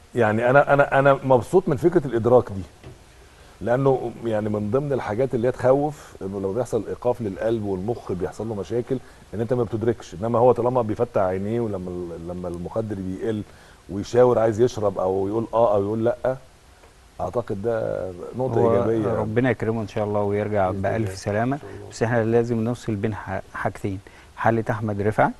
يعني انا انا انا مبسوط من فكره الادراك دي لانه يعني من ضمن الحاجات اللي هي تخوف انه لو بيحصل ايقاف للقلب والمخ بيحصل له مشاكل ان انت ما بتدركش انما هو طالما بيفتح عينيه ولما ال- لما المخدر بيقل ويشاور عايز يشرب او يقول اه او يقول لا اعتقد ده نقطه هو ايجابيه يعني. ربنا يكرمه ان شاء الله ويرجع بإذن بألف الله. سلامه إن شاء الله. بس احنا لازم نفصل بين ح- حاجتين حاله احمد رفعت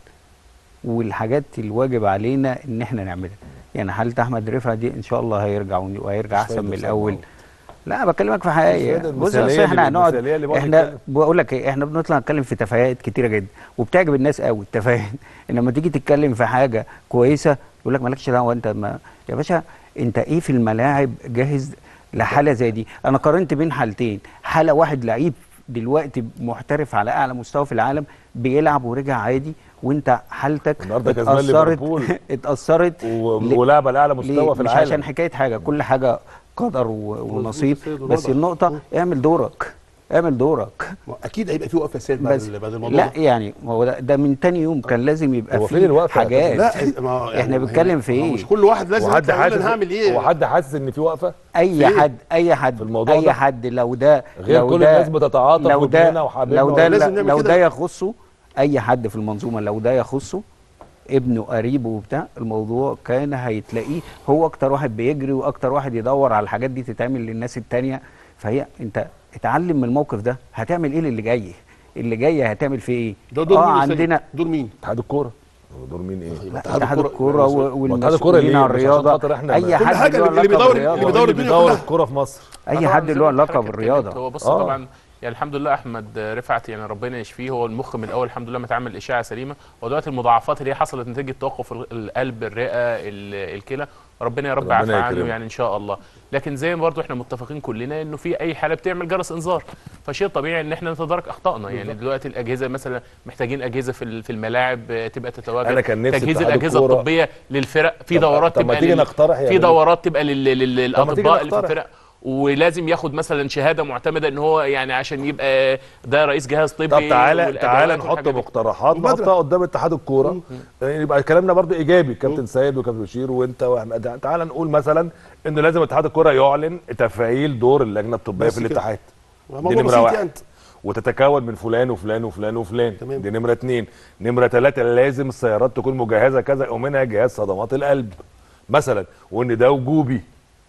والحاجات الواجب علينا ان احنا نعملها يعني حاله احمد رفعت دي ان شاء الله هيرجع ون- وهيرجع مش احسن فايدة من بصراحة. الاول لا بكلمك في حقيقه الفايدة بص المثالية اصل احنا اللي- هنقعد المثالية اللي بقعد احنا نتكلم. بقول لك ايه احنا بنطلع نتكلم في تفاهات كتيره جدا وبتعجب الناس قوي التفاهات انما تيجي تتكلم في حاجه كويسه يقول لك مالكش دعوه انت ما يا باشا انت ايه في الملاعب جاهز لحاله زي دي انا قارنت بين حالتين حاله واحد لعيب دلوقتي محترف على اعلى مستوى في العالم بيلعب ورجع عادي وانت حالتك النهارده كسبان اتأثرت ليفربول. اتأثرت و- ل- ولعب على اعلى ليه؟ مستوى في مش العالم عشان حكايه حاجه كل حاجه قدر و- ونصيب سيد بس ووضع. النقطه اعمل دورك اعمل دورك اكيد هيبقى في وقفه سير بعد بس ال- بعد الموضوع لا ده. يعني هو ده, ده من تاني يوم كان لازم يبقى هو في فين الوقفة يا حاجات لا ما هو احنا ما هي- بنتكلم في ما هو ايه مش كل واحد لازم وحد يطلع يقول حاسس انا هعمل ايه وحد حاسس ان في وقفه اي في إيه؟ حد اي حد في الموضوع اي ده؟ حد لو ده غير لو كل ده الناس بتتعاطف لو وابننا ده وحبيبنا لو ده لازم نعمل لو كده. ده يخصه اي حد في المنظومه لو ده يخصه ابنه قريبه وبتاع الموضوع كان هيتلاقيه هو اكتر واحد بيجري واكتر واحد يدور على الحاجات دي تتعمل للناس التانية فهي انت اتعلم من الموقف ده هتعمل ايه للي جاي اللي جاي هتعمل فيه ايه ده دور اه مين يا سيد؟ عندنا دور مين؟ اتحاد الكوره هو دور مين ايه؟ لا، اتحاد اتحاد الكرة- الكوره و- اتحاد الكرة ليه؟ والمسؤولين عن مش عشان الرياضه خاطر احنا اي كل حد حاجة له اللي علاقة بيدور- بالرياضة. اللي بيدور الدنيا بيدور كلها. الكوره في مصر اي طبعاً حد زي له ما علاقه حضرتك بالرياضه اتكلمت، هو بص آه. طبعا يعني الحمد لله احمد رفعت يعني ربنا يشفيه هو المخ من الاول الحمد لله ما اتعمل اشاعه سليمه ودلوقتي المضاعفات اللي هي حصلت نتيجه توقف ال- القلب الرئه ال- الكلى ربنا يا رب ربنا يعفى عنه يكرمه. يعني ان شاء الله لكن زي ما برضو احنا متفقين كلنا انه في اي حاله بتعمل جرس انذار فشيء طبيعي ان احنا نتدارك اخطائنا يعني دلوقتي الاجهزه مثلا محتاجين اجهزه في ال- في الملاعب آه، تبقى تتواجد أنا كان نفسي تجهيز اتحاد الاجهزه الكورة- الطبيه للفرق في طب- دورات طب ما تبقى تيجي لل- نقترح في يعني. دورات تبقى لل- لل- طب ما تيجي للاطباء اللي في نقترح. الفرق ولازم ياخد مثلا شهاده معتمده ان هو يعني عشان يبقى ده رئيس جهاز طبي طب تعالى والأدوات تعالى نحط والحاجات دي. مقترحات مبادرة. نحطها قدام اتحاد الكوره يبقى كلامنا برضو ايجابي كابتن سيد وكابتن بشير وانت واحمد تعالى نقول مثلا انه لازم اتحاد الكوره يعلن تفعيل دور اللجنه الطبيه بس في كده. الاتحاد موضوع دي نمره بسيط واحد يعني. وتتكون من فلان وفلان وفلان وفلان تمام. دي نمره اتنين نمره ثلاثه لازم السيارات تكون مجهزه كذا ومنها جهاز صدمات القلب مثلا وان ده وجوبي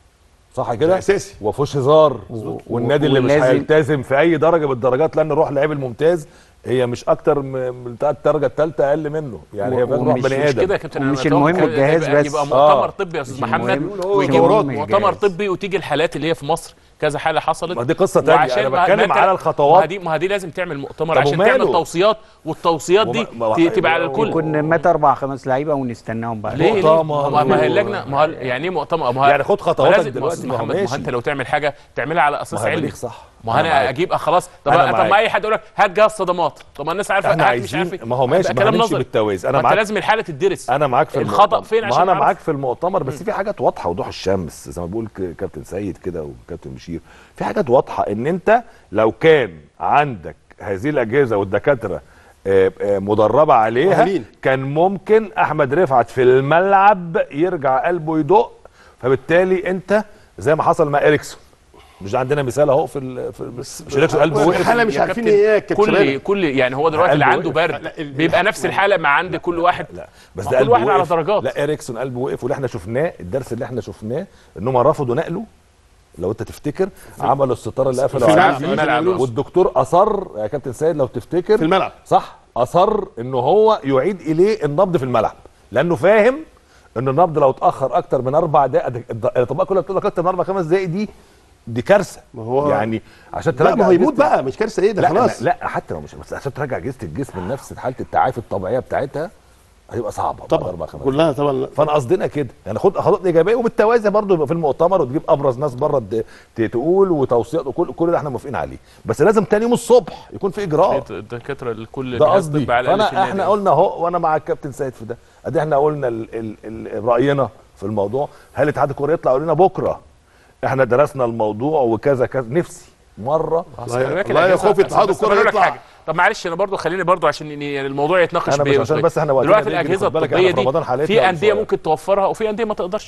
صح كده ده أساسي. وفيهوش هزار والنادي اللي مش ولازم- هيلتزم في اي درجه من الدرجات لان روح لعيب الممتاز هي مش اكتر من من بتاع الدرجه الثالثه اقل منه يعني هي و- فاهم روح ومش- بني مش ادم كده يا كابتن أنا ومش بتوقع المهم كده الجهاز يبقى, بس. يبقى آه. مؤتمر طبي يا استاذ مش محمد المهم- هو مش ويجي المهم مؤتمر الجهاز. طبي وتيجي الحالات اللي هي في مصر كذا حاله حصلت ما دي قصة تانية، وعشان أنا ما- بتكلم ما أنت- على الخطوات. ما دي ما دي لازم تعمل مؤتمر طب عشان وماله؟ تعمل توصيات والتوصيات دي وما- ما- ت- تبقى على الكل يكون مات اربع خمس لعيبه ونستناهم بقى ليه ليه؟ مؤتمر ما ما هي و- اللجنه ما هو يعني ايه مؤتمر ما هو يعني خد خطواتك ما لازم- دلوقتي، ما هو ما هو محمد ما ماشي. هو انت لو تعمل حاجه تعملها على اساس ما هو علمي بليغ صح. ما هو أنا انا معاك. اجيب خلاص طب أنا طب معاك. ما اي حد يقول لك هات جهاز صدمات طب ما الناس عارفه احنا هات مش عايزين عارف إيه. ما هو ماشي هيبقى ما كلام هنمشي نظري بالتوازي انا ما انت معاك لازم الحاله تدرس انا معاك في الخطا المؤتمر. فين ما عشان انا نعرف؟ معاك في المؤتمر بس في حاجات واضحه وضوح الشمس زي ما بيقول ك- كابتن سيد كده وكابتن بشير في حاجات واضحه ان انت لو كان عندك هذه الاجهزه والدكاتره آه، آه، مدربه عليها مؤهلين. كان ممكن احمد رفعت في الملعب يرجع قلبه يدق فبالتالي انت زي ما حصل مع اريكسون مش عندنا مثال اهو في ال- في مش اريكسون قلبه وقف الحاله مش يا عارفين كابتن، ايه يا كابتن كل شباب. كل يعني هو دلوقتي اللي قلبه عنده وقف. برد لا، ال- بيبقى نفس الحاله ما عند كل واحد لا بس ما ده كل قلبه واحد على وقف. درجات. لا اريكسون قلبه وقف واللي احنا شفناه الدرس اللي احنا شفناه ان هم رفضوا نقله لو انت تفتكر عملوا الستاره اللي قفلوا في عليه الملعب، في الملعب. دي، والدكتور اصر يا كابتن سيد لو تفتكر في الملعب. صح اصر ان هو يعيد اليه النبض في الملعب لانه فاهم ان النبض لو اتاخر اكتر من اربع دقائق ده- الد- الاطباء كلها بتقول لك اكتر من اربع خمس دقائق دي دي كارثه ما هو- يعني عشان لا ترجع ما هو يموت أجهزة- بقى مش كارثه ايه ده لا خلاص لا, لا حتى لو مش بس عشان ترجع اجهزه الجسم لنفس حاله التعافي الطبيعيه بتاعتها هتبقى صعبه بعد طبعا اربع خمس كلها طبعا فانا قصدنا كده يعني خد خطوات ايجابيه وبالتوازي برضه يبقى في المؤتمر وتجيب ابرز ناس بره د- ت- تقول وتوصيات وكل كل ده احنا موافقين عليه بس لازم تاني يوم الصبح يكون في اجراء الدكاتره الكل ده جهاز قصدي طبي على الأقل في فانا النادي. احنا قلنا اهو وانا مع الكابتن سيد في ده ادي احنا قلنا ال ال ال راينا في الموضوع هل اتحاد الكوره يطلع يقول لنا بكره احنا درسنا الموضوع وكذا كذا نفسي مره أصل خلي بالك الله الأجهزة- يخوف اتحاد بس الكرة أقول لك يطلع. حاجة. طب معلش انا برضو خليني برضو عشان ن- يعني الموضوع يتناقش أنا مش بيه عشان شوية. بس إحنا وقتنا دلوقتي بيجري، الاجهزه خد بالك إحنا الطبيه في رمضان دي حالتنا في انديه مش- ممكن توفرها وفي انديه ما تقدرش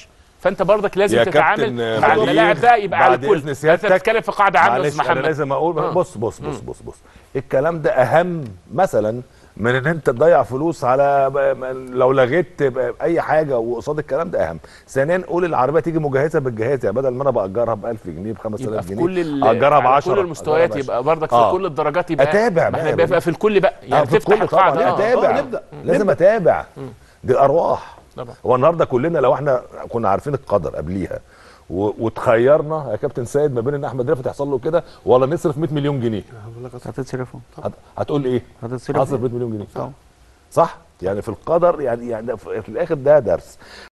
فانت برضك لازم يا تتعامل كابتن مع بليغ، الملاعب ده يبقى على بعد الكل إذن انت سيادتك، بتتكلم في قاعده عامه يا معلش استاذ انا محمد لازم اقول آه. بص بص بص بص بص الكلام ده اهم مثلا من ان انت تضيع فلوس على ب- م- لو لغيت ب- اي حاجه وقصاد الكلام ده اهم ثانيا قول العربيه تيجي مجهزه بالجهاز يعني بدل ما انا باجرها ب 1000 جنيه ب 5000 يبقى في جنيه كل ال- اجرها ب على 10 كل المستويات يبقى برضك في آه. كل الدرجات يبقى أتابع ما بقى احنا يا يبقى بني. في الكل بقى يعني يعني في تفتح الكل طبعا القاعده آه. اتابع آه، نبدأ. لازم اتابع دي ارواح طبعا. هو النهارده كلنا لو احنا كنا عارفين القدر قبليها و- وتخيرنا يا كابتن سيد ما بين ان احمد رفعت يحصل له كده ولا نصرف 100 مليون جنيه هتتصرفوا هت- هتقول ايه؟ هتتصرف هصرف 100 مليون جنيه طبعا. صح؟ يعني في القدر يعني يعني في في الاخر ده درس